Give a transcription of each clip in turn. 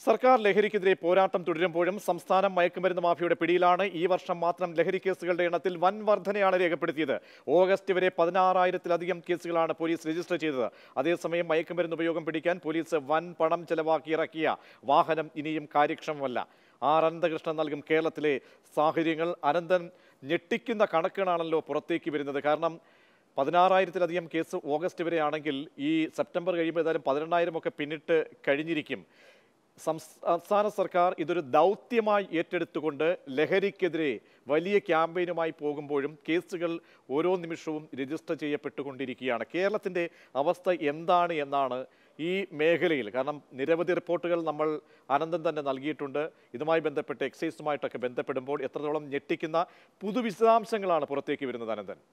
സർക്കാർ ലഹരിക്കെതിരെ പോരാട്ടം തുടരുമ്പോഴും സംസ്ഥാനം മയക്കുമരുന്ന് മാഫിയയുടെ പിടിയിലാണ് ഈ വർഷം മാത്രം ലഹരി കേസുകളുടെ എണ്ണത്തിൽ വൻ വർധനയാണ് രേഖപ്പെടുത്തിയത് ഓഗസ്റ്റ് വരെ പതിനാറായിരത്തിലധികം കേസുകളാണ് പോലീസ് രജിസ്റ്റർ ചെയ്തത് അതേസമയം മയക്കുമരുന്ന് ഉപയോഗം പിടിക്കാൻ പോലീസ് വൻ പണം ചെലവാക്കി ഇറക്കിയ വാഹനം ഇനിയും കാര്യക്ഷമമല്ല ആർ അനന്തകൃഷ്ണൻ നൽകും കേരളത്തിലെ സാഹചര്യങ്ങൾ അനന്തൻ ഞെട്ടിക്കുന്ന കണക്കുകളാണല്ലോ പുറത്തേക്ക് വരുന്നത് കാരണം പതിനാറായിരത്തിലധികം കേസ് ഓഗസ്റ്റ് വരെ ആണെങ്കിൽ ഈ സെപ്റ്റംബർ കഴിയുമ്പോൾ ഏതായാലും പതിനെണ്ണായിരം ഒക്കെ പിന്നിട്ട് കഴിഞ്ഞിരിക്കും സംസ്ഥാന സർക്കാർ ഇതൊരു ദൗത്യമായി ഏറ്റെടുത്തുകൊണ്ട് ലഹരിക്കെതിരെ വലിയ ക്യാമ്പയിനുമായി പോകുമ്പോഴും കേസുകൾ ഓരോ നിമിഷവും രജിസ്റ്റർ ചെയ്യപ്പെട്ടുകൊണ്ടിരിക്കുകയാണ് കേരളത്തിൻ്റെ അവസ്ഥ എന്താണ് എന്നാണ് ഈ മേഖലയിൽ കാരണം നിരവധി റിപ്പോർട്ടുകൾ നമ്മൾ അനന്തം തന്നെ നൽകിയിട്ടുണ്ട് ഇതുമായി ബന്ധപ്പെട്ട് എക്സൈസുമായിട്ടൊക്കെ ബന്ധപ്പെടുമ്പോൾ എത്രത്തോളം ഞെട്ടിക്കുന്ന പുതുവിശദാംശങ്ങളാണ് പുറത്തേക്ക് വരുന്നത് അനന്തൻ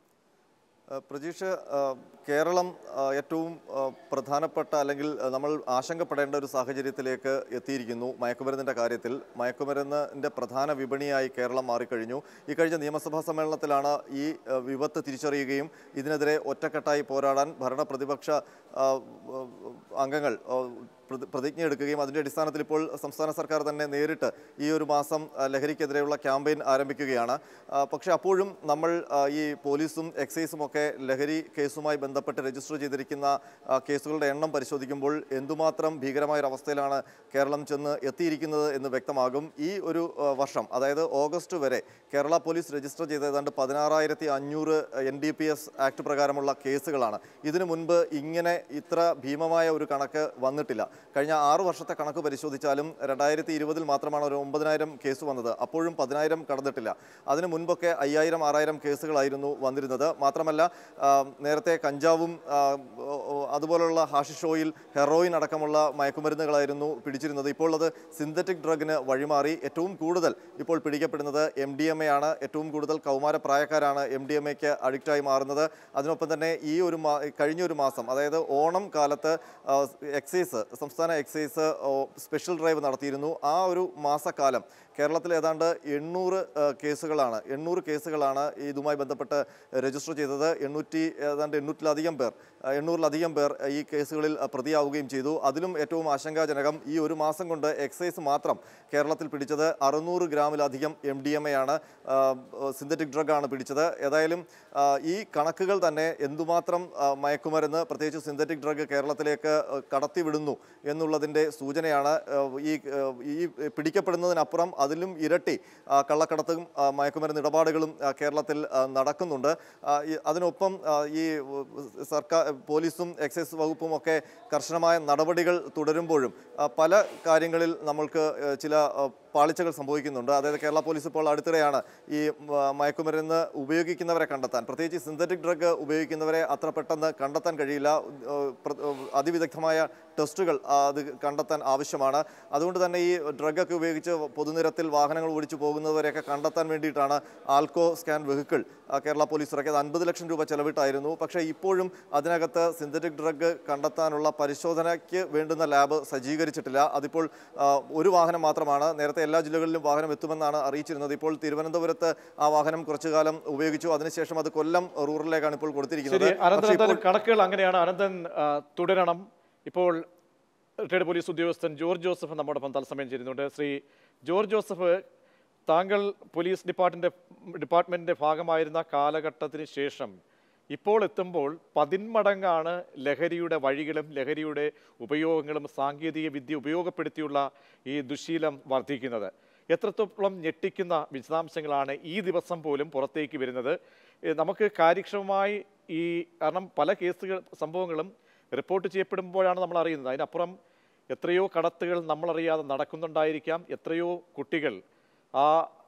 ഏഹ് പ്രജീഷ് ഏഹ് കേരളം ഏഹ് ഏറ്റവും ഏഹ് പ്രധാനപ്പെട്ട അല്ലെങ്കിൽ ഏഹ് നമ്മൾ ആശങ്കപ്പെടേണ്ട ഒരു സാഹചര്യത്തിലേക്ക് എത്തിയിരിക്കുന്നു മയക്കുമരുന്നിൻ്റെ കാര്യത്തിൽ മയക്കുമരുന്നിൻ്റെ പ്രധാന വിപണിയായി കേരളം മാറിക്കഴിഞ്ഞു ഈ കഴിഞ്ഞ നിയമസഭാ സമ്മേളനത്തിലാണ് ഈ ഏഹ് വിപത്ത് തിരിച്ചറിയുകയും ഇതിനെതിരെ ഒറ്റക്കെട്ടായി പോരാടാൻ ഭരണ പ്രതിപക്ഷ ഏഹ് അംഗങ്ങൾ ഏഹ് പ്രതി- പ്രതിജ്ഞ എടുക്കുകയും അതിൻ്റെ അടിസ്ഥാനത്തിൽ ഇപ്പോൾ സംസ്ഥാന സർക്കാർ തന്നെ നേരിട്ട് ഈ ഒരു മാസം ആ, ലഹരിക്കെതിരെയുള്ള ക്യാമ്പയിൻ ആരംഭിക്കുകയാണ് ആ, പക്ഷേ അപ്പോഴും നമ്മൾ ആ, ഈ പോലീസും എക്സൈസും ഒക്കെ ലഹരി കേസുമായി ബന്ധപ്പെട്ട് രജിസ്റ്റർ ചെയ്തിരിക്കുന്ന ആ, കേസുകളുടെ എണ്ണം പരിശോധിക്കുമ്പോൾ എന്തുമാത്രം ഭീകരമായ ഒരു അവസ്ഥയിലാണ് കേരളം ചെന്ന് എത്തിയിരിക്കുന്നത് എന്ന് വ്യക്തമാകും ഈ ഒരു ആ, വർഷം അതായത് ഓഗസ്റ്റ് വരെ കേരള പോലീസ് രജിസ്റ്റർ ചെയ്ത ഏതാണ്ട് പതിനാറായിരത്തി അഞ്ഞൂറ് N D P S act പ്രകാരമുള്ള കേസുകളാണ് ഇതിനു മുൻപ് ഇങ്ങനെ ഇത്ര ഭീമമായ ഒരു കണക്ക് വന്നിട്ടില്ല കഴിഞ്ഞ ആറു വർഷത്തെ കണക്ക് പരിശോധിച്ചാലും രണ്ടായിരത്തി ഇരുപതിൽ മാത്രമാണ് ഒരു ഒമ്പതിനായിരം കേസ് വന്നത് അപ്പോഴും പതിനായിരം കടന്നിട്ടില്ല അതിന് മുൻപൊക്കെ അയ്യായിരം ആറായിരം കേസുകളായിരുന്നു വന്നിരുന്നത് മാത്രമല്ല ആ, നേരത്തെ കഞ്ചാവും ആ, ഓ- ഓ- അതുപോലുള്ള ഹാഷിഷ് ഓയിൽ ഹെറോയിൻ അടക്കമുള്ള മയക്കുമരുന്നുകളായിരുന്നു പിടിച്ചിരുന്നത് ഇപ്പോൾ അത് സിന്തറ്റിക് ഡ്രഗിന് വഴിമാറി ഏറ്റവും കൂടുതൽ ഇപ്പോൾ പിടിക്കപ്പെടുന്നത് എം ഡി എം എ ആണ് ഏറ്റവും കൂടുതൽ കൗമാര പ്രായക്കാരാണ് എം ഡി എം എക്ക് അഡിക്റ്റായി മാറുന്നത് അതിനൊപ്പം തന്നെ ഈ ഒരു മാ കഴിഞ്ഞ ഒരു മാസം അതായത് ഓണം കാലത്ത് ആ, എക്സൈസ് സംസ്ഥാന എക്സൈസ് ഓ, സ്പെഷ്യൽ ഡ്രൈവ് നടത്തിയിരുന്നു ആ ഒരു മാസക്കാലം കേരളത്തിൽ ഏതാണ്ട് എണ്ണൂറ് ആ, കേസുകളാണ് എണ്ണൂറ് കേസുകളാണ് ഇതുമായി ബന്ധപ്പെട്ട് രജിസ്റ്റർ ചെയ്തത് എണ്ണൂറ്റി ഏതാണ്ട് എണ്ണൂറ്റിലധികം പേർ ആ, എണ്ണൂറിലധികം പേർ ഈ കേസുകളിൽ ആ, പ്രതിയാവുകയും ചെയ്തു അതിലും ഏറ്റവും ആശങ്കാജനകം ഈ ഒരു മാസം കൊണ്ട് എക്സൈസ് മാത്രം കേരളത്തിൽ പിടിച്ചത് അറുന്നൂറ് ഗ്രാമിലധികം എം ഡി എം എ ആണ് സിന്തറ്റിക് ഡ്രഗാണ് പിടിച്ചത് ഏതായാലും ആ, ഈ കണക്കുകൾ തന്നെ എന്തുമാത്രം ആ, മയക്കുമരുന്ന് പ്രത്യേകിച്ച് സിന്തറ്റിക് ഡ്രഗ് കേരളത്തിലേക്ക് ആ, കടത്തിവിടുന്നു എന്നുള്ളതിൻ്റെ സൂചനയാണ് ആ, ഈ ആ, ഈ പിടിക്കപ്പെടുന്നതിനപ്പുറം അതിലും ഇരട്ടി ആ, കള്ളക്കടത്തും ആ, മയക്കുമരുന്ന് ഇടപാടുകളും ആ, കേരളത്തിൽ ആ, നടക്കുന്നുണ്ട് ആ, ഈ- അതിനൊപ്പം ആ, ഈ ഉ, സർക്കാർ പോലീസും എക്സൈസ് വകുപ്പും ഒക്കെ കർശനമായ നടപടികൾ തുടരുമ്പോഴും ആ, പല കാര്യങ്ങളിൽ നമ്മൾക്ക് ആ, ചില ആ, പാളിച്ചകൾ സംഭവിക്കുന്നുണ്ട് അതായത് കേരള പോലീസ് ഇപ്പോൾ അടുത്തിടെയാണ് ഈ ആ, മയക്കുമരുന്ന് ഉപയോഗിക്കുന്നവരെ കണ്ടെത്താൻ പ്രത്യേകിച്ച് സിന്തറ്റിക് ഡ്രഗ് ഉപയോഗിക്കുന്നവരെ അത്ര പെട്ടെന്ന് കണ്ടെത്താൻ കഴിയില്ല ആ, പ്ര- ആ, അതിവിദഗ്ധമായ ടെസ്റ്റുകൾ ആ, അത് കണ്ടെത്താൻ ആവശ്യമാണ് അതുകൊണ്ട് തന്നെ ഈ ഡ്രഗൊക്കെ ഉപയോഗിച്ച് പൊതുനിരത്തിൽ വാഹനങ്ങൾ ഓടിച്ചു പോകുന്നവരെയൊക്കെ കണ്ടെത്താൻ വേണ്ടിയിട്ടാണ് alco scan vehicle Kerala police ഇറക്കിയത് അൻപത് ലക്ഷം രൂപ ചെലവിട്ടായിരുന്നു പക്ഷേ ഇപ്പോഴും അതിനകത്ത് സിന്തറ്റിക് ഡ്രഗ് കണ്ടെത്താനുള്ള പരിശോധനയ്ക്ക് വേണ്ടുന്ന ലാബ് സജ്ജീകരിച്ചിട്ടില്ല അതിപ്പോൾ ആ, ഒരു വാഹനം മാത്രമാണ് നേരത്തെ എല്ലാ ജില്ലകളിലും വാഹനം എത്തുമെന്നാണ് അറിയിച്ചിരുന്നത് ഇപ്പോൾ തിരുവനന്തപുരത്ത് ആ വാഹനം കുറച്ചു കാലം ഉപയോഗിച്ചു അതിനുശേഷം അത് കൊല്ലം റൂറലിലേക്കാണ് ഇപ്പോൾ കൊടുത്തിരിക്കുന്നത് ശരി അനന്തൻ പക്ഷേ ഇപ്പോൾ എന്തായാലും കണക്കുകൾ അങ്ങനെയാണ് അനന്തൻ ആ, തുടരണം ഇപ്പോൾ റിട്ടയർഡ് പോലീസ് ഉദ്യോഗസ്ഥൻ ജോർജ് ജോസഫ് നമ്മോടൊപ്പം തത്സമയം ചേരുന്നുണ്ട് ശ്രീ ജോർജ് ജോസഫ് താങ്കൾ പോലീസ് ഡിപ്പാർട്ട്മെന്റ് ഡിപ്പാർട്ട്മെന്റിന്റെ ഭാഗമായിരുന്ന കാലഘട്ടത്തിന് ശേഷം ഇപ്പോൾ എത്തുമ്പോൾ പതിന്മടങ്ങാണ് ലഹരിയുടെ വഴികളും ലഹരിയുടെ ഉപയോഗങ്ങളും സാങ്കേതിക വിദ്യ ഉപയോഗപ്പെടുത്തിയുള്ള ഈ ദുശീലം വർദ്ധിക്കുന്നത് എത്രത്തോളം ഞെട്ടിക്കുന്ന വിശദാംശങ്ങളാണ് ഈ ദിവസം പോലും പുറത്തേക്ക് വരുന്നത് ഏ, നമുക്ക് കാര്യക്ഷമമായി ഈ കാരണം പല കേസുകൾ സംഭവങ്ങളും റിപ്പോർട്ട് ചെയ്യപ്പെടുമ്പോഴാണ് നമ്മൾ അറിയുന്നത് അതിനപ്പുറം എത്രയോ കടത്തുകൾ നമ്മളറിയാതെ നടക്കുന്നുണ്ടായിരിക്കാം എത്രയോ കുട്ടികൾ ആ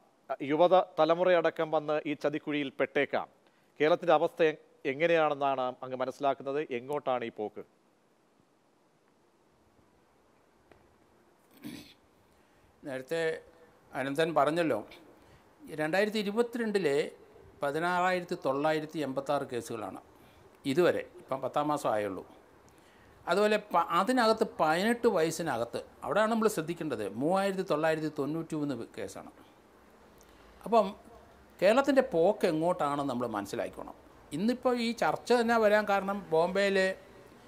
യുവത തലമുറയടക്കം വന്ന് ഈ ചതിക്കുഴിയിൽ പെട്ടേക്കാം കേരളത്തിൻ്റെ അവസ്ഥ എ- എങ്ങനെയാണെന്നാണ് അങ്ങ് മനസ്സിലാക്കുന്നത് എങ്ങോട്ടാണ് ഈ പോക്ക് നേരത്തെ അനന്തൻ പറഞ്ഞല്ലോ രണ്ടായിരത്തി ഇരുപത്തിരണ്ടിലെ പതിനാറായിരത്തി തൊള്ളായിരത്തി എൺപത്താറ് കേസുകളാണ് ഇതുവരെ ഇപ്പം പത്താം മാസം ആയുള്ളൂ അതുപോലെ പ- അതിനകത്ത് പതിനെട്ട് വയസ്സിനകത്ത് അവിടെയാണ് നമ്മൾ ശ്രദ്ധിക്കേണ്ടത് മൂവായിരത്തി തൊള്ളായിരത്തി തൊണ്ണൂറ്റി മൂന്ന് കേസാണ് അപ്പം കേരളത്തിൻ്റെ പോക്ക് എങ്ങോട്ടാണെന്ന് നമ്മൾ മനസ്സിലാക്കണം ഇന്നിപ്പോൾ ഈ ചർച്ച തന്നെ വരാൻ കാരണം ബോംബെയിലെ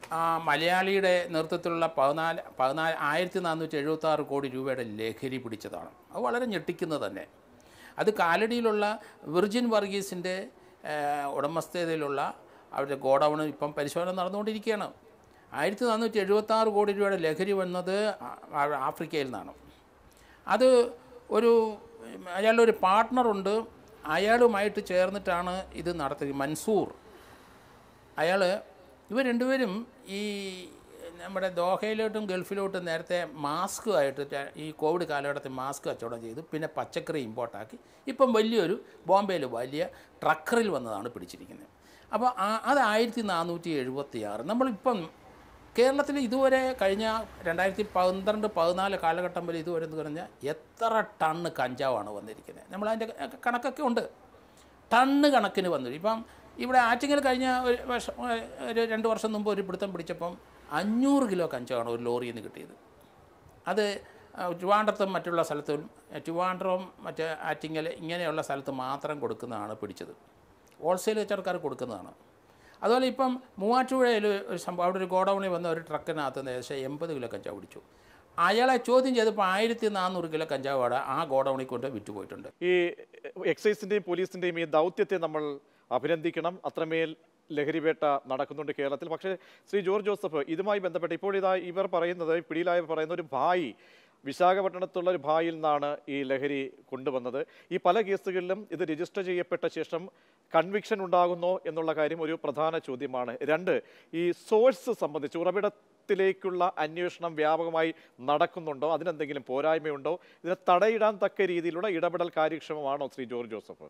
ആ മലയാളിയുടെ നേതൃത്വത്തിലുള്ള പതിനാല് പതിനാല് ആയിരത്തി നാനൂറ്റി എഴുപത്തി ആറ് കോടി രൂപയുടെ ലഹരി പിടിച്ചതാണ് അത് വളരെ ഞെട്ടിക്കുന്നത് തന്നെ അത് കാലടിയിലുള്ള വിർജിൻ വർഗീസിൻ്റെ ഉടമസ്ഥതയിലുള്ള അവരുടെ ഗോഡൗൺ ഇപ്പം പരിശോധന നടന്നുകൊണ്ടിരിക്കുകയാണ് ആയിരത്തി നാനൂറ്റി എഴുപത്തി ആറ് കോടി രൂപയുടെ ലഹരി വന്നത് ആ- ആ- ആഫ്രിക്കയിൽ നിന്നാണ് അത് ഒരു അയാളുടെ ഒരു പാർട്ട്ണറുണ്ട് അയാളുമായിട്ട് ചേർന്നിട്ടാണ് ഇത് നടത്തുന്നത് മൻസൂർ അയാൾ ഇവർ രണ്ടുപേരും ഈ നമ്മുടെ ദോഹയിലോട്ടും ഗൾഫിലോട്ടും നേരത്തെ മാസ്ക് ആയിട്ട് ര- ഈ കോവിഡ് കാലഘട്ടത്തിൽ മാസ്ക് കച്ചവടം ചെയ്തു പിന്നെ പച്ചക്കറി ഇമ്പോർട്ടാക്കി ഇപ്പം വലിയൊരു ബോംബെയിൽ വലിയ ട്രക്കറിൽ വന്നതാണ് പിടിച്ചിരിക്കുന്നത് അപ്പോൾ ആ- അത് ആയിരത്തി നാനൂറ്റി എഴുപത്തി ആറ് നമ്മളിപ്പം കേരളത്തിൽ ഇതുവരെ കഴിഞ്ഞ രണ്ടായിരത്തി പന്ത്രണ്ട് പതിനാല് കാലഘട്ടം വരെ ഇതുവരെ എന്ന് പറഞ്ഞാൽ എത്ര ടണ്ണ് കഞ്ചാവാണ് വന്നിരിക്കുന്നത് നമ്മളതിൻ്റെ കണക്കൊക്കെ ഉണ്ട് ടണ്ണ് കണക്കിന് വന്നു ഇപ്പം ഇവിടെ ആറ്റിങ്ങൽ കഴിഞ്ഞ ഒരു വർഷം ഒരു രണ്ട് വർഷം മുമ്പ് ഒരു പിടുത്തം പിടിച്ചപ്പം അഞ്ഞൂറ് കിലോ കഞ്ചാവാണ് ഒരു ലോറിയിൽ നിന്ന് കിട്ടിയത് അത് ആ, ട്രിവാൻഡ്രത്തും മറ്റുള്ള സ്ഥലത്തും ട്രിവാൻഡ്രം മറ്റേ ആറ്റിങ്ങൽ ഇങ്ങനെയുള്ള സ്ഥലത്ത് മാത്രം കൊടുക്കുന്നതാണ് പിടിച്ചത് ഹോൾസെയിൽ കച്ചവടക്കാർ കൊടുക്കുന്നതാണ് അതുപോലെ ഇപ്പം മൂവാറ്റുപുഴയിൽ ഒരു സംഭവം അവിടെ ഒരു ഗോഡൗണിൽ വന്ന ഒരു ട്രക്കിനകത്ത് നിന്ന് ഏകദേശം എൺപത് കിലോ കഞ്ചാവ് പിടിച്ചു അയാളെ ചോദ്യം ചെയ്തപ്പോൾ ആയിരത്തി നാനൂറ് കിലോ കഞ്ചാവ് അവിടെ ആ ഗോഡൗണിൽ കൊണ്ട് വിറ്റുപോയിട്ടുണ്ട് ഈ എക്സൈസിന്റെയും പോലീസിന്റെയും ഈ ദൗത്യത്തെ നമ്മൾ അഭിനന്ദിക്കണം അത്രമേൽ ലഹരിവേട്ട നടക്കുന്നുണ്ട് കേരളത്തിൽ പക്ഷേ ശ്രീ ജോർജ് ജോസഫ് ഇതുമായി ബന്ധപ്പെട്ട് ഇപ്പോൾ ഇതാ ഇവർ പറയുന്നത് പിടിയിലായവർ പറയുന്ന ഒരു ഭായി വിശാഖപട്ടണത്തുള്ള ഒരു ഭായിൽ നിന്നാണ് ഈ ലഹരി കൊണ്ടുവന്നത് ഈ പല കേസുകളിലും ഇത് രജിസ്റ്റർ ചെയ്യപ്പെട്ട ശേഷം കൺവിക്ഷൻ ഉണ്ടാകുന്നോ എന്നുള്ള കാര്യം ഒരു പ്രധാന ചോദ്യമാണ് രണ്ട് ഈ സോഴ്സ് സംബന്ധിച്ച് ഉറവിടത്തിലേക്കുള്ള അന്വേഷണം വ്യാപകമായി നടക്കുന്നുണ്ടോ അതിനെന്തെങ്കിലും പോരായ്മയുണ്ടോ ഇതിനെ തടയിടാൻ തക്ക രീതിയിലുള്ള ഇടപെടൽ കാര്യക്ഷമമാണോ ശ്രീ ജോർജ് ജോസഫ്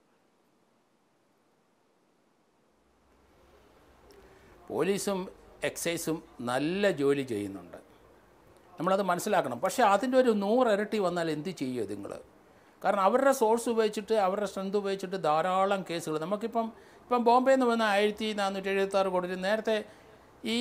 പോലീസും എക്സൈസും നല്ല ജോലി ചെയ്യുന്നുണ്ട് നമ്മളത് മനസ്സിലാക്കണം പക്ഷേ അതിൻ്റെ ഒരു നൂറിരട്ടി വന്നാൽ എന്ത് ചെയ്യും നിങ്ങൾ കാരണം അവരുടെ സോഴ്സ് ഉപയോഗിച്ചിട്ട് അവരുടെ സ്ട്രെങ്ത് ഉപയോഗിച്ചിട്ട് ധാരാളം കേസുകൾ നമുക്കിപ്പം ഇപ്പം ബോംബെയിൽ നിന്ന് വന്ന ആയിരത്തി നാനൂറ്റി എഴുപത്താറ് കോടി രൂപ നേരത്തെ ഈ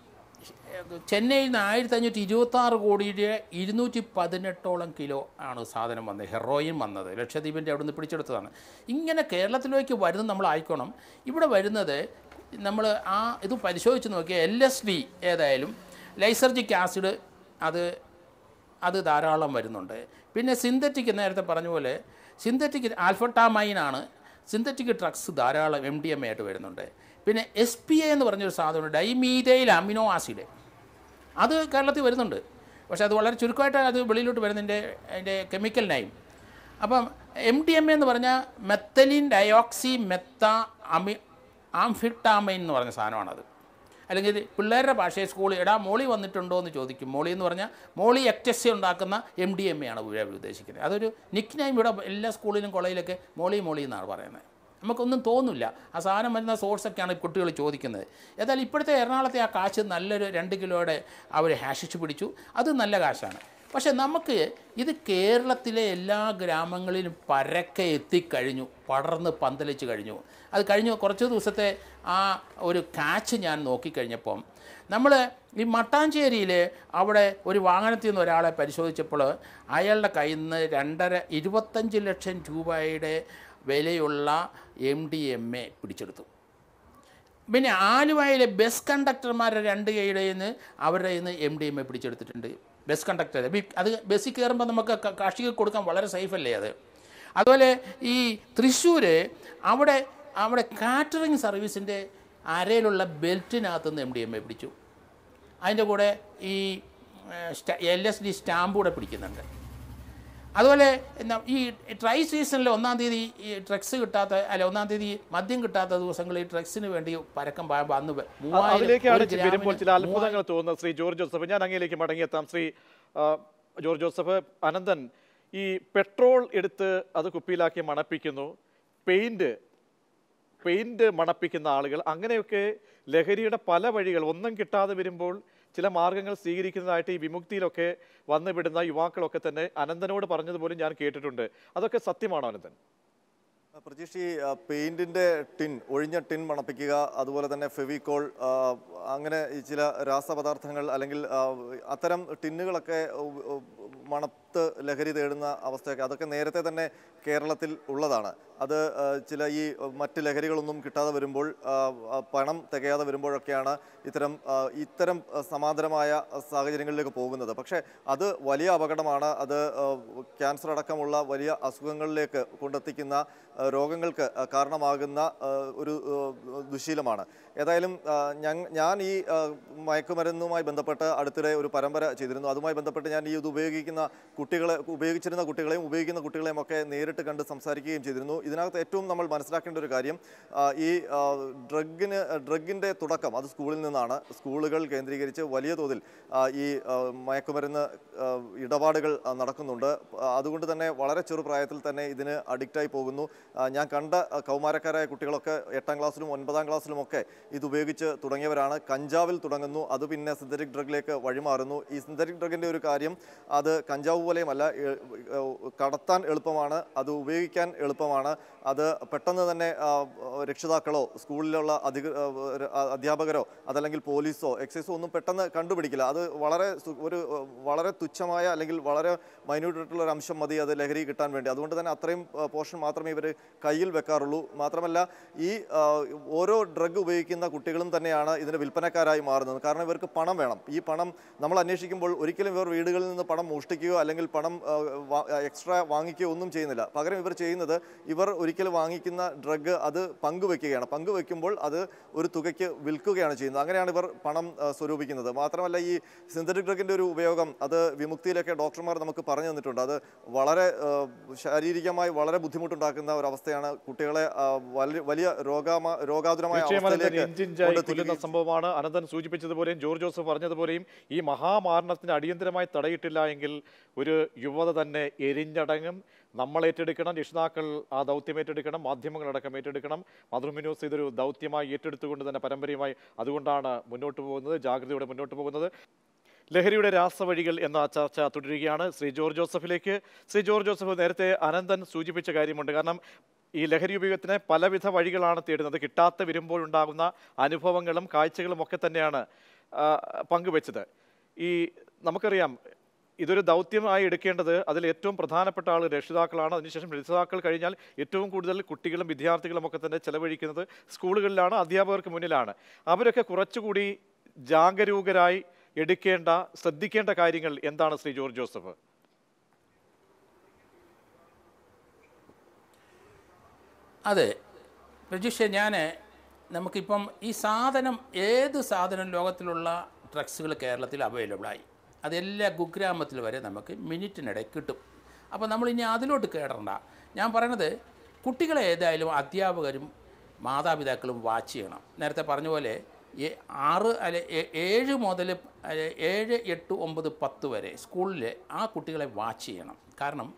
ചെന്നൈയിൽ നിന്ന് ആയിരത്തി അഞ്ഞൂറ്റി ഇരുപത്താറ് കോടിയുടെ ഇരുന്നൂറ്റി പതിനെട്ടോളം കിലോ ആണ് സാധനം വന്നത് ഹെറോയിൻ വന്നത് ലക്ഷദ്വീപിൻ്റെ അവിടെ നിന്ന് പിടിച്ചെടുത്തതാണ് ഇങ്ങനെ കേരളത്തിലേക്ക് വരുന്നത് നമ്മൾ ആയിക്കോണം ഇവിടെ വരുന്നത് നമ്മൾ ആ ഇത് പരിശോധിച്ച് നോക്കിയാൽ എൽ എസ് ഡി ഏതായാലും ലൈസർജിക് ആസിഡ് അത് അത് ധാരാളം വരുന്നുണ്ട് പിന്നെ സിന്തറ്റിക് നേരത്തെ പറഞ്ഞ പോലെ സിന്തറ്റിക് ആൽഫട്ടാമൈനാണ് സിന്തറ്റിക് ഡ്രഗ്സ് ധാരാളം എം ഡി എം ആയിട്ട് വരുന്നുണ്ട് പിന്നെ എസ് പി എ എന്ന് പറഞ്ഞൊരു സാധനമുണ്ട് ഡൈമീതൈൽ അമിനോ ആസിഡ് അത് കേരളത്തിൽ വരുന്നുണ്ട് പക്ഷേ അത് വളരെ ചുരുക്കമായിട്ട് അത് വെളിയിലോട്ട് വരുന്നതിൻ്റെ അതിൻ്റെ കെമിക്കൽ നൈം അപ്പം എം ഡി എം എന്ന് പറഞ്ഞാൽ മെത്തലിൻ ഡയോക്സി മെത്ത അമി ആംഫിട്ടാമൈൻ എന്ന് പറഞ്ഞ സാധനമാണത് അല്ലെങ്കിൽ പിള്ളേരുടെ ഭാഷയിൽ സ്കൂളിൽ എടാ മോളി വന്നിട്ടുണ്ടോ എന്ന് ചോദിക്കും മോളി എന്ന് പറഞ്ഞാൽ മോളി എക്ടസി ഉണ്ടാക്കുന്ന എം ഡി എം എ ആണ് ഇവിടെ ഉദ്ദേശിക്കുന്നത് അതൊരു നിക് നൈം ഇവിടെ എല്ലാ സ്കൂളിലും കോളേജിലൊക്കെ മോളി മോളി എന്നാണ് പറയുന്നത് നമുക്കൊന്നും തോന്നില്ല ആ സാധനം വരുന്ന സോഴ്സൊക്കെയാണ് കുട്ടികൾ ചോദിക്കുന്നത് ഏതായാലും ഇപ്പോഴത്തെ എറണാകുളത്തെ ആ കാശ് നല്ലൊരു രണ്ട് കിലോയുടെ അവർ ഹാഷിച്ച് പിടിച്ചു അത് നല്ല കാശാണ് പക്ഷേ നമുക്ക് ഇത് കേരളത്തിലെ എല്ലാ ഗ്രാമങ്ങളിലും പരക്കെ എത്തിക്കഴിഞ്ഞു പടർന്ന് പന്തലിച്ച് കഴിഞ്ഞു അത് കഴിഞ്ഞു കുറച്ച് ദിവസത്തെ ആ ഒരു കാച്ച് ഞാൻ നോക്കിക്കഴിഞ്ഞപ്പം നമ്മൾ ഈ മട്ടാഞ്ചേരിയിൽ അവിടെ ഒരു വാഹനത്തിൽ നിന്ന് ഒരാളെ പരിശോധിച്ചപ്പോൾ അയാളുടെ കയ്യിൽ നിന്ന് രണ്ടര ഇരുപത്തഞ്ച് ലക്ഷം രൂപയുടെ വിലയുള്ള എം ഡി എം എ പിടിച്ചെടുത്തു പിന്നെ ആലുവയിലെ ബസ് കണ്ടക്ടർമാരുടെ രണ്ട് കൈയുടെ നിന്ന് അവരുടെ നിന്ന് എം ഡി എം എ പിടിച്ചെടുത്തിട്ടുണ്ട് ബസ് കണ്ടക്ടർ അത് ബസ്സിൽ കയറുമ്പോൾ നമുക്ക് ക- കാർഷിക കൊടുക്കാൻ വളരെ സേഫ് അല്ലേ അത് അതുപോലെ ഈ തൃശ്ശൂർ അവിടെ അവിടെ കാറ്ററിംഗ് സർവീസിൻ്റെ അരയിലുള്ള ബെൽറ്റിനകത്ത് നിന്ന് എം ഡി എം എ പിടിച്ചു അതിൻ്റെ കൂടെ ഈ എൽ എസ് ഡി സ്റ്റാമ്പ് കൂടെ പിടിക്കുന്നുണ്ട് അതുപോലെ എന്നാ ഈ ട്രൈ സീസണിൽ ഒന്നാം തീയതി ഈ ഡ്രഗ്സ് കിട്ടാത്ത അല്ല ഒന്നാം തീയതി മദ്യം കിട്ടാത്ത ദിവസങ്ങളിൽ ഈ ഡ്രഗ്സിന് വേണ്ടി പരക്കം പായുമ്പോൾ അന്ന് വെ- മൂവായിരം- അതിലേക്കാണ് ഒരു വരുമ്പോൾ ചില ഗ്രാമിന് അത്ഭുതങ്ങൾ തോന്നുന്നത് ശ്രീ ജോർജ് ജോസഫ് ഞാൻ അങ്ങയിലേക്ക് മടങ്ങിയെത്താം ശ്രീ ആ, ജോർജ് ജോസഫ് അനന്തൻ ഈ പെട്രോൾ എടുത്ത് അത് കുപ്പിയിലാക്കി മണപ്പിക്കുന്നു പെയിന്റ് പെയിന്റ് മണപ്പിക്കുന്ന ആളുകൾ അങ്ങനെയൊക്കെ ലഹരിയുടെ പല വഴികൾ ഒന്നും കിട്ടാതെ വരുമ്പോൾ ചില മാർഗങ്ങൾ സ്വീകരിക്കുന്നതായിട്ട് ഈ വിമുക്തിയിലൊക്കെ വന്നുവിടുന്ന യുവാക്കളൊക്കെ തന്നെ അനന്തനോട് പറഞ്ഞതുപോലും ഞാൻ കേട്ടിട്ടുണ്ട് അതൊക്കെ സത്യമാണോ അനന്തൻ പ്രതീക്ഷ ഈ ആ, പെയിന്റിന്റെ ടിൻ ഒഴിഞ്ഞ ടിൻ മണപ്പിക്കുക അതുപോലെ തന്നെ ഫെവിക്കോൾ ആ, അങ്ങനെ ഈ ചില രാസപദാർത്ഥങ്ങൾ അല്ലെങ്കിൽ ആ, അത്തരം ടിന്നുകളൊക്കെ ഉ- ഉ- മണത്ത് ലഹരി തേടുന്ന അവസ്ഥയൊക്കെ അതൊക്കെ നേരത്തെ തന്നെ കേരളത്തിൽ ഉള്ളതാണ് അത് ആ, ചില ഈ മറ്റ് ലഹരികളൊന്നും കിട്ടാതെ വരുമ്പോൾ ആ, ആ, പണം തികയാതെ വരുമ്പോഴൊക്കെയാണ് ഇത്തരം ആ, ഇത്തരം ആ, സമാന്തരമായ സാഹചര്യങ്ങളിലേക്ക് പോകുന്നത് പക്ഷേ അത് വലിയ അപകടമാണ് അത് ആ, ക്യാൻസർ അടക്കമുള്ള വലിയ അസുഖങ്ങളിലേക്ക് കൊണ്ടെത്തിക്കുന്ന ആ, രോഗങ്ങൾക്ക് ആ, കാരണമാകുന്ന ആ, ഒരു ആ, ദുശീലമാണ് ഏതായാലും ആ, ഞങ്ങ- ഞാൻ ഈ ആ, മയക്കുമരുന്നുമായി ബന്ധപ്പെട്ട് അടുത്തിടെ ഒരു പരമ്പര ചെയ്തിരുന്നു അതുമായി ബന്ധപ്പെട്ട് ഞാൻ ഈ ഇത് ഉപയോഗിക്കുന്ന കുട്ടികളെ ഉപയോഗിച്ചിരുന്ന കുട്ടികളെയും ഉപയോഗിക്കുന്ന കുട്ടികളെയും ഒക്കെ നേരിട്ട് കണ്ട് സംസാരിക്കുകയും ചെയ്തിരുന്നു ഇതിനകത്ത് ഏറ്റവും നമ്മൾ മനസ്സിലാക്കേണ്ട ഒരു കാര്യം ആ, ഈ ആ, ഡ്രഗിന് ഡ്രഗിൻ്റെ തുടക്കം അത് സ്കൂളിൽ നിന്നാണ് സ്കൂളുകൾ കേന്ദ്രീകരിച്ച് വലിയ തോതിൽ ആ, ഈ ആ, മയക്കുമരുന്ന് ആ, ഇടപാടുകൾ ആ, നടക്കുന്നുണ്ട് ആ, അതുകൊണ്ട് തന്നെ വളരെ ചെറുപ്രായത്തിൽ തന്നെ ഇതിന് അഡിക്റ്റായി പോകുന്നു ആ, ഞാൻ കണ്ട ആ, കൗമാരക്കാരായ കുട്ടികളൊക്കെ എട്ടാം ക്ലാസ്സിലും ഒൻപതാം ക്ലാസ്സിലും ഒക്കെ ഇത് ഉപയോഗിച്ച് തുടങ്ങിയവരാണ് കഞ്ചാവിൽ തുടങ്ങുന്നു അത് പിന്നെ സിന്തറ്റിക് ഡ്രഗിലേക്ക് വഴിമാറുന്നു ഈ സിന്തറ്റിക് ഡ്രഗിൻ്റെ ഒരു കാര്യം അത് കഞ്ചാവ് പോലെയുമല്ല എ- എ- കടത്താൻ എളുപ്പമാണ് അത് ഉപയോഗിക്കാൻ എളുപ്പമാണ് അത് പെട്ടെന്ന് തന്നെ ആ, രക്ഷിതാക്കളോ സ്കൂളിലുള്ള അധിക ആ, അധ്യാപകരോ അതല്ലെങ്കിൽ പോലീസോ എക്സൈസോ ഒന്നും പെട്ടെന്ന് കണ്ടുപിടിക്കില്ല അത് വളരെ സു- ഒരു ആ, വളരെ തുച്ഛമായ അല്ലെങ്കിൽ വളരെ മൈന്യൂട്ട് ആയിട്ടുള്ള ഒരു അംശം മതി അത് ലഹരി കിട്ടാൻ വേണ്ടി അതുകൊണ്ട് തന്നെ അത്രയും പോർഷൻ മാത്രമേ ഇവർ കയ്യിൽ വെക്കാറുള്ളൂ മാത്രമല്ല ഈ ആ, ഓരോ ഡ്രഗ് ഉപയോഗിക്കുന്ന കുട്ടികളും തന്നെയാണ് ഇതിൻ്റെ വിൽപ്പനക്കാരായി മാറുന്നത് കാരണം ഇവർക്ക് പണം വേണം ഈ പണം നമ്മൾ അന്വേഷിക്കുമ്പോൾ ഒരിക്കലും ഇവർ വീടുകളിൽ നിന്ന് പണം മോഷ്ടിക്കുകയോ അല്ലെങ്കിൽ പണം എക്സ്ട്രാ വാങ്ങിക്കുകയോ ഒന്നും ചെയ്യുന്നില്ല പകരം ഇവർ ചെയ്യുന്നത് ഇവർ ഒരിക്കൽ വാങ്ങിക്കുന്ന ഡ്രഗ് അത് പങ്കുവെക്കുകയാണ് പങ്കുവെക്കുമ്പോൾ അത് ഒരു തുകയ്ക്ക് വിൽക്കുകയാണ് ചെയ്യുന്നത് അങ്ങനെയാണ് ഇവർ പണം ആ, സ്വരൂപിക്കുന്നത് മാത്രമല്ല ഈ സിന്തറ്റിക് ഡ്രഗിൻ്റെ ഒരു ഉപയോഗം അത് വിമുക്തിയിലൊക്കെ ഡോക്ടർമാർ നമുക്ക് പറഞ്ഞു തന്നിട്ടുണ്ട് അത് വളരെ ആ, ശാരീരികമായി വളരെ ബുദ്ധിമുട്ടുണ്ടാക്കുന്ന ഒരു അവസ്ഥയാണ് കുട്ടികളെ ആ, വലിയ വലിയ രോഗാമ രോഗാതുരമായ നിശ്ചയം അനന്തൻ അവസ്ഥയിലേക്ക് ഇഞ്ചിഞ്ചായി കൊല്ലുന്ന കൊണ്ടെത്തിക്കുകയും സംഭവമാണ് അനന്തൻ സൂചിപ്പിച്ചതുപോലെയും ജോർജ് ജോസഫ് പറഞ്ഞതുപോലെയും ഈ മഹാമാരണത്തിന് അടിയന്തരമായി തടയിട്ടില്ല എങ്കിൽ ഒരു യുവത തന്നെ എരിഞ്ഞടങ്ങും നമ്മൾ ഏറ്റെടുക്കണം രക്ഷിതാക്കൾ ആ ദൗത്യം ഏറ്റെടുക്കണം മാധ്യമങ്ങളടക്കം ഏറ്റെടുക്കണം മാതൃഭൂമി ന്യൂസ് ഇതൊരു ദൗത്യമായി ഏറ്റെടുത്തുകൊണ്ട് തന്നെ പരമ്പരയുമായി അതുകൊണ്ടാണ് മുന്നോട്ട് പോകുന്നത് ജാഗ്രതയോടെ മുന്നോട്ട് പോകുന്നത് ലഹരിയുടെ രാസവഴികൾ എന്ന ചർച്ച തുടരുകയാണ് ശ്രീ ജോർജ് ജോസഫിലേക്ക് ശ്രീ ജോർജ് ജോസഫ് നേരത്തെ അനന്തൻ സൂചിപ്പിച്ച കാര്യമുണ്ട് കാരണം ഈ ലഹരി ഉപയോഗത്തിന് പലവിധ വഴികളാണ് തേടുന്നത് കിട്ടാത്ത വരുമ്പോഴുണ്ടാകുന്ന അനുഭവങ്ങളും കാഴ്ചകളും ഒക്കെ തന്നെയാണ് ആ, പങ്കുവെച്ചത് ഈ നമുക്കറിയാം ഇതൊരു ദൗത്യമായി എടുക്കേണ്ടത് അതിൽ ഏറ്റവും പ്രധാനപ്പെട്ട ആൾ രക്ഷിതാക്കളാണ് അതിനുശേഷം രക്ഷിതാക്കൾ കഴിഞ്ഞാൽ ഏറ്റവും കൂടുതൽ കുട്ടികളും വിദ്യാർത്ഥികളും ഒക്കെ തന്നെ ചെലവഴിക്കുന്നത് സ്കൂളുകളിലാണ് അധ്യാപകർക്ക് മുന്നിലാണ് അവരൊക്കെ കുറച്ചുകൂടി ജാഗരൂകരായി എടുക്കേണ്ട ശ്രദ്ധിക്കേണ്ട കാര്യങ്ങൾ എന്താണ് ശ്രീ ജോർജ് ജോസഫ് അതെ പ്രജീഷ ഞാൻ നമുക്കിപ്പം ഈ സാധനം ഏത് സാധനം ലോകത്തിലുള്ള ഡ്രഗ്സുകൾ കേരളത്തിൽ അവൈലബിളായി അതെല്ലാ കുഗ്രാമത്തിൽ വരെ നമുക്ക് മിനിറ്റിനിടെ കിട്ടും അപ്പോൾ നമ്മൾ ഇനി അതിലോട്ട് കയറണ്ട ഞാൻ പറയണത് കുട്ടികളെ ഏതായാലും അധ്യാപകരും മാതാപിതാക്കളും വാച്ച് ചെയ്യണം നേരത്തെ പറഞ്ഞ പോലെ ഈ ആറ് അല്ലെ ഏ- ഏഴ് മുതൽ അല്ലെ ഏഴ് എട്ട് ഒമ്പത് പത്ത് വരെ സ്കൂളിൽ ആ കുട്ടികളെ വാച്ച് ചെയ്യണം കാരണം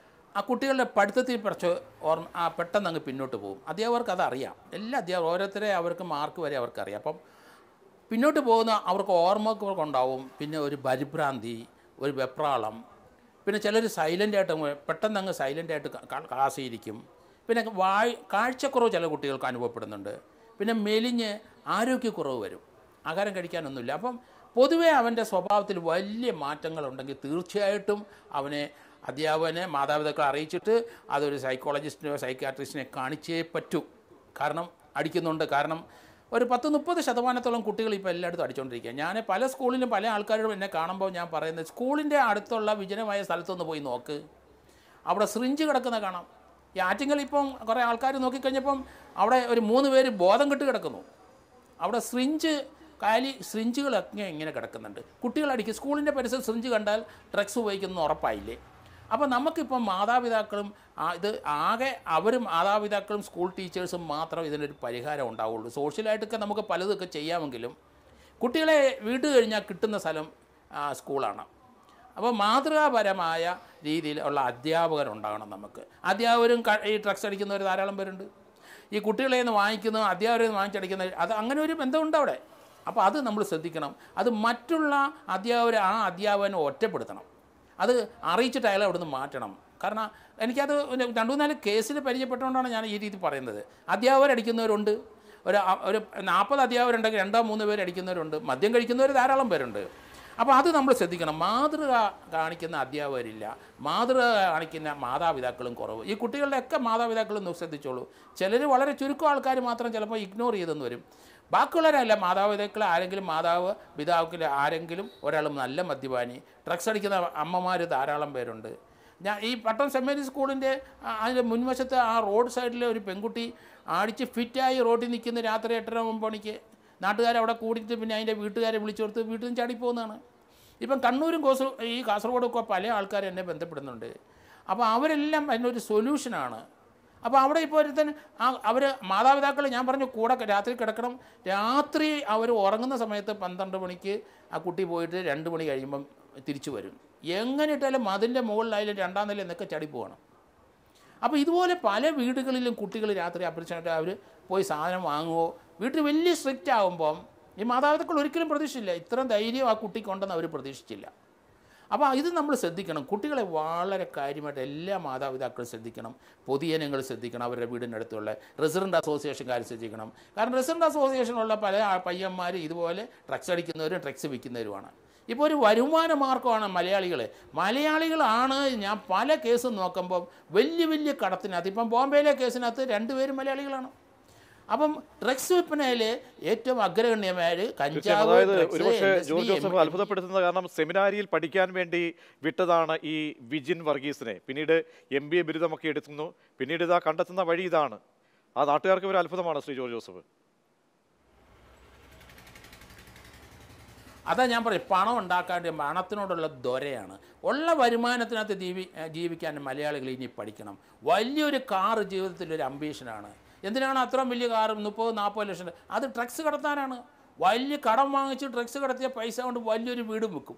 ആ കുട്ടികളുടെ പഠിത്തത്തിൽ കുറച്ച് ഓർമ്മ ആ പെട്ടെന്ന് അങ്ങ് പിന്നോട്ട് പോകും അധ്യാപകർക്ക് അതറിയാം എല്ലാ അധ്യാപകർ ഓരോരുത്തരെ അവർക്ക് മാർക്ക് വരെ അവർക്കറിയാം അപ്പം പിന്നോട്ട് പോകുന്ന അവർക്ക് ഓർമ്മക്കുറവ് ഉണ്ടാവും പിന്നെ ഒരു പരിഭ്രാന്തി ഒരു വെപ്രാളം പിന്നെ ചിലർ സൈലൻ്റ് ആയിട്ട് അങ്ങ് പെട്ടെന്ന് അങ്ങ് സൈലൻ്റ് ആയിട്ട് ക- ക- ക്ലാസ്സിൽ ഇരിക്കും പിന്നെ വായ് കാഴ്ചക്കുറവ് ചില കുട്ടികൾക്ക് അനുഭവപ്പെടുന്നുണ്ട് പിന്നെ മെലിഞ്ഞ് ആരോഗ്യക്കുറവ് വരും ആഹാരം കഴിക്കാനൊന്നുമില്ല അപ്പം പൊതുവേ അവൻ്റെ സ്വഭാവത്തിൽ വലിയ മാറ്റങ്ങളുണ്ടെങ്കിൽ തീർച്ചയായിട്ടും അവനെ അധ്യാപകനെ മാതാപിതാക്കളെ അറിയിച്ചിട്ട് അതൊരു സൈക്കോളജിസ്റ്റിനെയോ സൈക്കാട്രിസ്റ്റിനെ കാണിച്ചേ പറ്റൂ കാരണം അടിക്കുന്നുണ്ട് കാരണം ഒരു പത്ത് മുപ്പത് ശതമാനത്തോളം കുട്ടികൾ ഇപ്പോൾ എല്ലായിടത്തും അടിച്ചുകൊണ്ടിരിക്കുക ഞാൻ പല സ്കൂളിലും പല ആൾക്കാരോടും എന്നെ കാണുമ്പോൾ ഞാൻ പറയുന്നത് സ്കൂളിൻ്റെ അടുത്തുള്ള വിജനമായ സ്ഥലത്തൊന്ന് പോയി നോക്ക് അവിടെ സിറിഞ്ച് കിടക്കുന്ന കാണാം ഈ ആറ്റിങ്ങൽ ഇപ്പം കുറേ ആൾക്കാർ നോക്കിക്കഴിഞ്ഞപ്പം അവിടെ ഒരു മൂന്ന് പേര് ബോധം കെട്ട് കിടക്കുന്നു അവിടെ സിറിഞ്ച് കാലി സിറിഞ്ചുകളൊക്കെ ഇങ്ങനെ കിടക്കുന്നുണ്ട് കുട്ടികളടിക്കും സ്കൂളിൻ്റെ പരിസരം സിറിഞ്ച് കണ്ടാൽ ഡ്രഗ്സ് ഉപയോഗിക്കുന്നത് ഉറപ്പായില്ലേ അപ്പോൾ നമുക്കിപ്പം മാതാപിതാക്കളും ആ ഇത് ആകെ അവരും മാതാപിതാക്കളും സ്കൂൾ ടീച്ചേഴ്സും മാത്രം ഇതിനൊരു പരിഹാരം ഉണ്ടാവുള്ളൂ സോഷ്യലായിട്ടൊക്കെ നമുക്ക് പലതൊക്കെ ചെയ്യാമെങ്കിലും കുട്ടികളെ വീട്ട് കഴിഞ്ഞാൽ കിട്ടുന്ന സ്ഥലം ആ, സ്കൂളാണ് അപ്പോൾ മാതൃകാപരമായ രീതിയിലുള്ള അധ്യാപകരുണ്ടാകണം നമുക്ക് അധ്യാപകരും ക- ഈ ഡ്രഗ്സ് അടിക്കുന്നവർ ധാരാളം പേരുണ്ട് ഈ കുട്ടികളെ നിന്ന് വാങ്ങിക്കുന്ന അധ്യാപകരെ നിന്ന് വാങ്ങിച്ചടിക്കുന്ന അത് അങ്ങനെ ഒരു ബന്ധമുണ്ട് അവിടെ അപ്പോൾ അത് നമ്മൾ ശ്രദ്ധിക്കണം അത് മറ്റുള്ള അധ്യാപകരെ ആ അധ്യാപകനെ ഒറ്റപ്പെടുത്തണം അത് അറിയിച്ചിട്ട് അയാളെ അവിടുന്ന് മാറ്റണം കാരണം എനിക്കത് ഒരു രണ്ടു മൂന്നാല് കേസിൽ പരിചയപ്പെട്ടുകൊണ്ടാണ് ഞാൻ ഈ രീതി പറയുന്നത് അധ്യാപകർ അടിക്കുന്നവരുണ്ട് ഒരു അ- ഒരു നാൽപ്പത് അധ്യാപകരുണ്ടെങ്കിൽ രണ്ടോ മൂന്നോ പേര് അടിക്കുന്നവരുണ്ട് മദ്യം കഴിക്കുന്നവർ ധാരാളം പേരുണ്ട് അപ്പോൾ അത് നമ്മൾ ശ്രദ്ധിക്കണം മാതൃക കാണിക്കുന്ന അധ്യാപകരില്ല മാതൃക കാണിക്കുന്ന മാതാപിതാക്കളും കുറവ് ഈ കുട്ടികളുടെയൊക്കെ മാതാപിതാക്കളും ഒന്ന് ശ്രദ്ധിച്ചോളൂ ചിലർ വളരെ ചുരുക്കം ആൾക്കാർ മാത്രം ചിലപ്പോൾ ഇഗ്നോർ ചെയ്തെന്ന് വരും ബാക്കിയുള്ളവരല്ല മാതാപിതാക്കൾ ആരെങ്കിലും മാതാവ് പിതാക്കൾ ആരെങ്കിലും ഒരാൾ നല്ല മദ്യപാനി ഡ്രഗ്സ് അടിക്കുന്ന അമ്മമാർ ധാരാളം പേരുണ്ട് ഞാൻ ഈ പട്ടം സെൻറ് മേരീസ് സ്കൂളിൻ്റെ ആ- അതിൻ്റെ മുൻവശത്ത് ആ റോഡ് സൈഡിലെ ഒരു പെൺകുട്ടി അടിച്ച് ഫിറ്റായി റോഡിൽ നിൽക്കുന്ന രാത്രി എട്ടര ഒമ്പത് മണിക്ക് നാട്ടുകാർ അവിടെ കൂടിയിട്ട് പിന്നെ അതിൻ്റെ വീട്ടുകാരെ വിളിച്ചു കൊടുത്ത് വീട്ടിൽ നിന്ന് ചാടിപ്പോകുന്നതാണ് ഇപ്പം കണ്ണൂരും കോസു ഈ കാസർഗോഡും ഒക്കെ പല ആൾക്കാർ എന്നെ ബന്ധപ്പെടുന്നുണ്ട് അപ്പോൾ അവരെല്ലാം അതിനൊരു സൊല്യൂഷനാണ് അപ്പോൾ അവിടെ ഇപ്പോൾ ഒരുത്തൻ ആ അവർ മാതാപിതാക്കൾ ഞാൻ പറഞ്ഞു കൂടെ ക- രാത്രി കിടക്കണം രാത്രി അവർ ഉറങ്ങുന്ന സമയത്ത് പന്ത്രണ്ട് മണിക്ക് ആ കുട്ടി പോയിട്ട് രണ്ട് മണി കഴിയുമ്പം തിരിച്ചു വരും എങ്ങനെ ഇട്ടാലും മതിൻ്റെ മുകളിലായാലും രണ്ടാം നില എന്നൊക്കെ ചടി പോകണം അപ്പോൾ ഇതുപോലെ പല വീടുകളിലും കുട്ടികൾ രാത്രി അപ്രശ്നമായിട്ട് അവർ പോയി സാധനം വാങ്ങുമോ വീട്ടിൽ വലിയ സ്ട്രിക്റ്റ് ആകുമ്പം ഈ മാതാപിതാക്കൾ ഒരിക്കലും പ്രതീക്ഷിച്ചില്ല ഇത്രയും ധൈര്യം ആ കുട്ടിക്കുണ്ടെന്ന് അവർ പ്രതീക്ഷിച്ചില്ല അപ്പോൾ ഇത് നമ്മൾ ശ്രദ്ധിക്കണം കുട്ടികളെ വളരെ കാര്യമായിട്ട് എല്ലാ മാതാപിതാക്കളും ശ്രദ്ധിക്കണം പൊതുജനങ്ങൾ ശ്രദ്ധിക്കണം അവരുടെ വീടിനടുത്തുള്ള റെസിഡൻറ്റ് അസോസിയേഷൻകാർ ശ്രദ്ധിക്കണം കാരണം റെസിഡൻറ്റ് അസോസിയേഷനുള്ള പല ആ- പയ്യന്മാർ ഇതുപോലെ ഡ്രഗ്സ് അടിക്കുന്നവരും ഡ്രഗ്സ് വിൽക്കുന്നവരുമാണ് ഇപ്പോൾ ഒരു വരുമാന മാർഗ്ഗമാണ് മലയാളികൾ മലയാളികളാണ് ഞാൻ പല കേസും നോക്കുമ്പോൾ വലിയ വലിയ കടത്തിനകത്ത് ഇപ്പം ബോംബെയിലെ കേസിനകത്ത് രണ്ടുപേരും മലയാളികളാണ് അപ്പം ഡ്രഗ്സ് വിൽപ്പനയിൽ ഏറ്റവും അഗ്രഗണ്യമായ തീർച്ചയായും കഞ്ചാവ് അതായത് drugs, ഒരുപക്ഷെ LSD, ജോർജ് ജോസഫ് MDMA. അത്ഭുതപ്പെടുത്തുന്നത് കാരണം സെമിനാരിയിൽ പഠിക്കാൻ വേണ്ടി വിട്ടതാണ് ഈ വിജിൻ വർഗീസിനെ പിന്നീട് എം ബി എ ബിരുദമൊക്കെ എടുക്കുന്നു പിന്നീട് ഇതാ കണ്ടെത്തുന്ന വഴി ഇതാണ് ആ നാട്ടുകാർക്ക് ഒരു അത്ഭുതമാണ് ശ്രീ ജോർജ് ജോസഫ് അതാ ഞാൻ പറയും പണം ഉണ്ടാക്കാണ്ട് പണത്തിനോടുള്ള ദൊരയാണ് ഉള്ള വരുമാനത്തിനകത്ത് ജീവി ഏ, ജീവിക്കാൻ മലയാളികൾ ഇനി പഠിക്കണം വലിയൊരു കാറ് ജീവിതത്തിൽ ഒരു അംബീഷനാണ് എന്തിനാണ് അത്രയും വലിയ കാറ് മുപ്പത് നാൽപ്പത് ലക്ഷം രൂപ? അത് ഡ്രഗ്സ് കടത്താനാണ് വലിയ കടം വാങ്ങിച്ച് ഡ്രഗ്സ് കടത്തിയ പൈസ കൊണ്ട് വലിയൊരു വീടും വെക്കും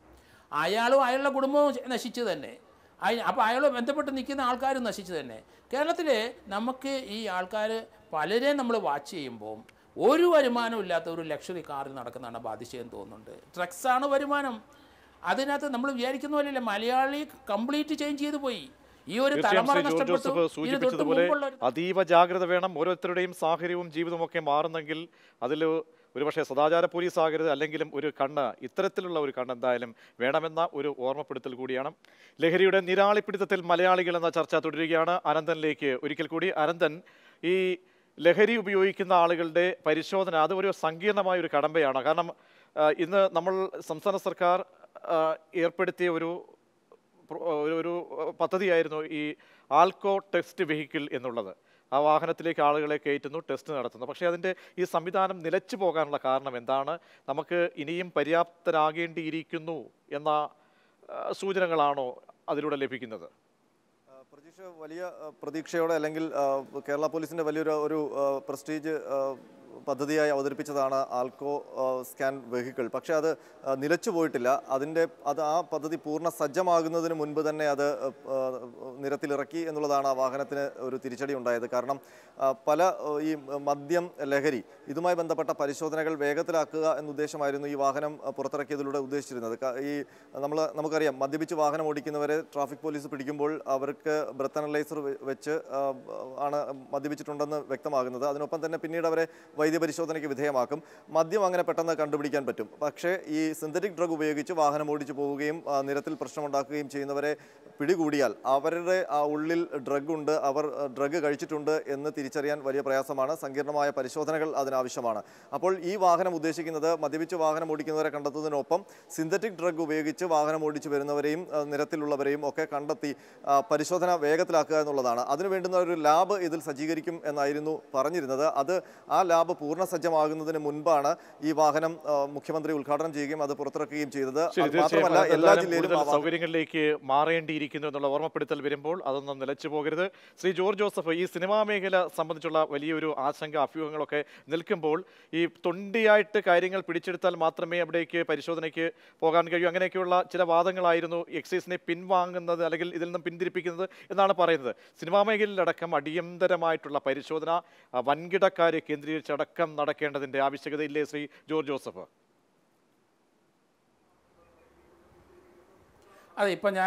അയാളും അയാളുടെ കുടുംബവും നശിച്ചു തന്നെ അയ അപ്പോൾ അയാൾ ബന്ധപ്പെട്ട് നിൽക്കുന്ന ആൾക്കാരും നശിച്ചു തന്നെ കേരളത്തിൽ നമുക്ക് ഈ ആൾക്കാർ പലരെയും നമ്മൾ വാച്ച് ചെയ്യുമ്പോൾ ഒരു വരുമാനവും ഇല്ലാത്ത ഒരു ലക്ഷറി കാറിൽ നടക്കുന്നതാണ് അപ്പോൾ അതിശയം തോന്നുന്നുണ്ട് ഡ്രഗ്സാണ് വരുമാനം അതിനകത്ത് നമ്മൾ വിചാരിക്കുന്ന പോലെയല്ല മലയാളി കംപ്ലീറ്റ് ചേഞ്ച് ചെയ്തു പോയി ഈ ഒരു തീർച്ചയായും തലമുറ ശ്രീ ജോർജ് നഷ്ടപ്പെട്ടു ജോസഫ് ഇതിന് തൊട്ട് സൂചിപ്പിച്ചതുപോലെ മുമ്പുള്ള ഒരു- അതീവ ജാഗ്രത വേണം ഓരോരുത്തരുടെയും സാഹചര്യവും ജീവിതവും ഒക്കെ മാറുന്നെങ്കിൽ അതിൽ ഒരുപക്ഷെ സദാചാര പോലീസ് ആകരുത് അല്ലെങ്കിലും ഒരു കണ്ണ് ഇത്തരത്തിലുള്ള ഒരു കണ്ണ് എന്തായാലും വേണമെന്ന ഒരു ഓർമ്മപ്പെടുത്തൽ കൂടിയാണ് ലഹരിയുടെ നിരാളിപ്പിടുത്തത്തിൽ മലയാളികൾ എന്ന ചർച്ച തുടരുകയാണ് അനന്തനിലേക്ക് ഒരിക്കൽ കൂടി അനന്തൻ ഈ ലഹരി ഉപയോഗിക്കുന്ന ആളുകളുടെ പരിശോധന അത് ഒരു സങ്കീർണമായ ഒരു കടമ്പയാണ് കാരണം ആ, ഇന്ന് നമ്മൾ സംസ്ഥാന സർക്കാർ ആ, ഏർപ്പെടുത്തിയ ഒരു പ്ര- ഒരു ഒരു പദ്ധതിയായിരുന്നു ഈ ആൽക്കോ ടെസ്റ്റ് വെഹിക്കിൾ എന്നുള്ളത് ആ വാഹനത്തിലേക്ക് ആളുകളെ കയറ്റുന്നു ടെസ്റ്റ് നടത്തുന്നു പക്ഷേ അതിൻ്റെ ഈ സംവിധാനം നിലച്ചു പോകാനുള്ള കാരണം എന്താണ് നമുക്ക് ഇനിയും പര്യാപ്തരാകേണ്ടിയിരിക്കുന്നു എന്ന ആ, സൂചനകളാണോ അതിലൂടെ ലഭിക്കുന്നത് ആ, പ്രതീക്ഷ വലിയ ആ, പ്രതീക്ഷയോടെ അല്ലെങ്കിൽ ആ, കേരള പോലീസിന്റെ വലിയൊരു ഒരു ആ, പ്രസ്റ്റീജ് ആ, പദ്ധതിയായി അവതരിപ്പിച്ചതാണ് ആൽക്കോ ആ, സ്കാൻ വെഹിക്കിൾ പക്ഷേ അത് ആ, നിലച്ചു പോയിട്ടില്ല അതിൻ്റെ അത് ആ പദ്ധതി പൂർണ്ണ സജ്ജമാകുന്നതിന് മുൻപ് തന്നെ അത് ആ, നിരത്തിലിറക്കി എന്നുള്ളതാണ് ആ വാഹനത്തിന് ഒരു തിരിച്ചടി ഉണ്ടായത് കാരണം ആ, പല ആ, ഈ മദ്യം ലഹരി ഇതുമായി ബന്ധപ്പെട്ട പരിശോധനകൾ വേഗത്തിലാക്കുക എന്ന ഉദ്ദേശമായിരുന്നു ഈ വാഹനം ആ, പുറത്തിറക്കിയതിലൂടെ ഉദ്ദേശിച്ചിരുന്നത് ക- ഈ നമ്മൾ നമുക്കറിയാം മദ്യപിച്ച് വാഹനം ഓടിക്കുന്നവരെ ട്രാഫിക് പോലീസ് പിടിക്കുമ്പോൾ അവർക്ക് ബ്രത്ത് അനലൈസർ വെച്ച് ആ, ആണ് മദ്യപിച്ചിട്ടുണ്ടെന്ന് വ്യക്തമാകുന്നത് അതിനൊപ്പം തന്നെ പിന്നീട് അവരെ വൈദ്യപരിശോധനയ്ക്ക് വിധേയമാക്കും മദ്യം അങ്ങനെ പെട്ടെന്ന് കണ്ടുപിടിക്കാൻ പറ്റും പക്ഷേ ഈ സിന്തറ്റിക് ഡ്രഗ് ഉപയോഗിച്ച് വാഹനം ഓടിച്ചു പോവുകയും ആ, നിരത്തിൽ പ്രശ്നമുണ്ടാക്കുകയും ചെയ്യുന്നവരെ പിടികൂടിയാൽ അവരുടെ ആ ഉള്ളിൽ ഡ്രഗ് ഉണ്ട് അവർ ഡ്രഗ് കഴിച്ചിട്ടുണ്ട് എന്ന് തിരിച്ചറിയാൻ വലിയ പ്രയാസമാണ് സങ്കീർണമായ പരിശോധനകൾ അതിനാവശ്യമാണ് അപ്പോൾ ഈ വാഹനം ഉദ്ദേശിക്കുന്നത് മദ്യപിച്ച് വാഹനം ഓടിക്കുന്നവരെ കണ്ടെത്തുന്നതിനൊപ്പം സിന്തറ്റിക് ഡ്രഗ് ഉപയോഗിച്ച് വാഹനം ഓടിച്ചു വരുന്നവരെയും ആ, നിരത്തിലുള്ളവരെയും ഒക്കെ കണ്ടെത്തി ആ, പരിശോധന വേഗത്തിലാക്കുക എന്നുള്ളതാണ് അതിനു വേണ്ടുന്ന ഒരു ലാബ് ഇതിൽ സജ്ജീകരിക്കും എന്നായിരുന്നു പറഞ്ഞിരുന്നത് അത് ആ ലാബ് പൂർണ്ണ സജ്ജമാകുന്നതിന് മുൻപാണ് ഈ വാഹനം ആ, മുഖ്യമന്ത്രി ഉദ്ഘാടനം ചെയ്യുകയും അത് പുറത്തിറക്കുകയും ചെയ്തത് ശരി അത് മാത്രമല്ല തീർച്ചയായും എല്ലാ എന്തായാലും ജില്ലയിലും കൂടുതൽ ആ വാഹനം സൗകര്യങ്ങളിലേക്ക് മാറേണ്ടിയിരിക്കുന്നു എന്നുള്ള ഓർമ്മപ്പെടുത്തൽ വരുമ്പോൾ അതൊന്നും നിലച്ചു പോകരുത് ശ്രീ ജോർജ് ജോസഫ് ഈ സിനിമാ മേഖല സംബന്ധിച്ചുള്ള വലിയൊരു ആശങ്ക അഭ്യൂഹങ്ങളൊക്കെ നിൽക്കുമ്പോൾ ഈ തൊണ്ടിയായിട്ട് കാര്യങ്ങൾ പിടിച്ചെടുത്താൽ മാത്രമേ അവിടേക്ക് പരിശോധനയ്ക്ക് പോകാൻ കഴിയൂ അങ്ങനെയൊക്കെയുള്ള ചില വാദങ്ങളായിരുന്നു എക്സൈസിനെ പിൻവാങ്ങുന്നത് അല്ലെങ്കിൽ ഇതിൽ നിന്നും പിന്തിരിപ്പിക്കുന്നത് എന്നാണ് പറയുന്നത് സിനിമാ മേഖലയിലടക്കം അടിയന്തരമായിട്ടുള്ള പരിശോധന ആ, വൻകിടക്കാരെ കേന്ദ്രീകരിച്ചടക്കം നടക്കേണ്ടതിന്റെ ആവശ്യകതയില്ലേ ശ്രീ ജോർജ് ജോസഫ് അതെ ഇപ്പം ഞാൻ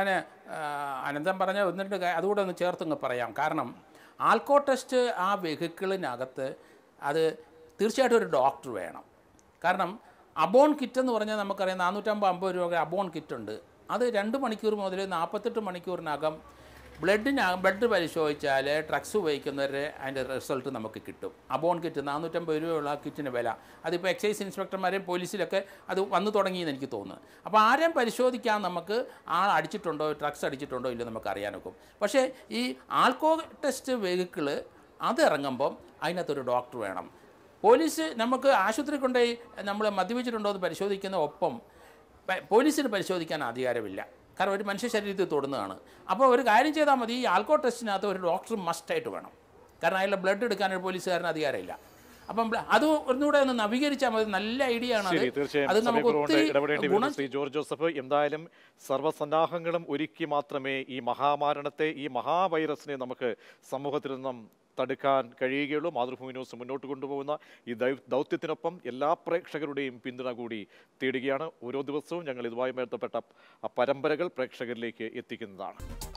ആ, അനന്തൻ പറഞ്ഞ ഒന്ന് രണ്ട് കാ- അതുകൂടെ ഒന്ന് ചേർത്തങ്ങ് പറയാം കാരണം ആൽക്കോ ടെസ്റ്റ് ആ വെഹിക്കിളിനകത്ത് അത് തീർച്ചയായിട്ടും ഒരു ഡോക്ടർ വേണം കാരണം അബോൺ കിറ്റ് എന്ന് പറഞ്ഞാൽ നമുക്കറിയാം നാനൂറ്റമ്പത് അമ്പത് രൂപ അബോൺ കിറ്റ് ഉണ്ട് അത് രണ്ട് മണിക്കൂർ മുതൽ നാൽപ്പത്തെട്ട് മണിക്കൂറിനകം ബ്ലഡിന് ബ്ലഡ് പരിശോധിച്ചാൽ ഡ്രഗ്സ് ഉപയോഗിക്കുന്നവരുടെ അതിൻ്റെ റിസൾട്ട് നമുക്ക് കിട്ടും അബോൺ കിറ്റ് നാനൂറ്റമ്പത് രൂപയുള്ള ആ കിറ്റിന് വില അതിപ്പോൾ എക്സൈസ് ഇൻസ്പെക്ടർമാരെയും പോലീസിലൊക്കെ അത് വന്നു തുടങ്ങിയെന്ന് എനിക്ക് തോന്നുന്നു അപ്പോൾ ആരെയും പരിശോധിക്കാൻ നമുക്ക് ആൾ അടിച്ചിട്ടുണ്ടോ ഡ്രഗ്സ് അടിച്ചിട്ടുണ്ടോ ഇല്ലയോ നമുക്ക് അറിയാനൊക്കും പക്ഷേ ഈ ആൽക്കോ ടെസ്റ്റ് വെഹിക്കിള് അത് ഇറങ്ങുമ്പം അതിനകത്തൊരു ഡോക്ടർ വേണം പോലീസ് നമുക്ക് ആശുപത്രി കൊണ്ടുപോയി നമ്മൾ മദ്യപിച്ചിട്ടുണ്ടോ എന്ന് പരിശോധിക്കുന്ന ഒപ്പം പ- പോലീസിന് പരിശോധിക്കാൻ അധികാരമില്ല കാരണം ഒരു മനുഷ്യ ശരീരത്തിൽ തൊടുന്നതാണ് അപ്പോൾ ഒരു കാര്യം ചെയ്താൽ മതി ഈ ആൽക്കോ ടെസ്റ്റിനകത്ത് ഒരു ഡോക്ടർ മസ്റ്റായിട്ട് വേണം കാരണം അയാളുടെ ബ്ലഡ് എടുക്കാൻ ഒരു പോലീസുകാരന് അധികാരമില്ല അപ്പം ബ്ല- അത് ഒന്നുകൂടെ ഒന്ന് നവീകരിച്ചാൽ മതി നല്ല ഐഡിയ ആണ് ശരി അത് തീർച്ചയായും അത് നമുക്ക് സമയക്കുറവുകൊണ്ട് ഒത്തിരി ഇടപെടേണ്ടി വരും ഗുണം ശ്രീ ജോർജ് ജോസഫ് എന്തായാലും സർവ്വസന്നാഹങ്ങളും ഒരുക്കി മാത്രമേ ഈ മഹാമാരണത്തെ ഈ മഹാവൈറസിനെ നമുക്ക് സമൂഹത്തിൽ നിന്നും തടുക്കാൻ കഴിയുകയുള്ളൂ മാതൃഭൂമി ന്യൂസ് മുന്നോട്ട് കൊണ്ടുപോകുന്ന ഈ ദൗ- ദൗത്യത്തിനൊപ്പം എല്ലാ പ്രേക്ഷകരുടെയും പിന്തുണ കൂടി തേടുകയാണ് ഓരോ ദിവസവും ഞങ്ങൾ ഇതുമായി ബന്ധപ്പെട്ട പരമ്പരകൾ പ്രേക്ഷകരിലേക്ക് എത്തിക്കുന്നതാണ്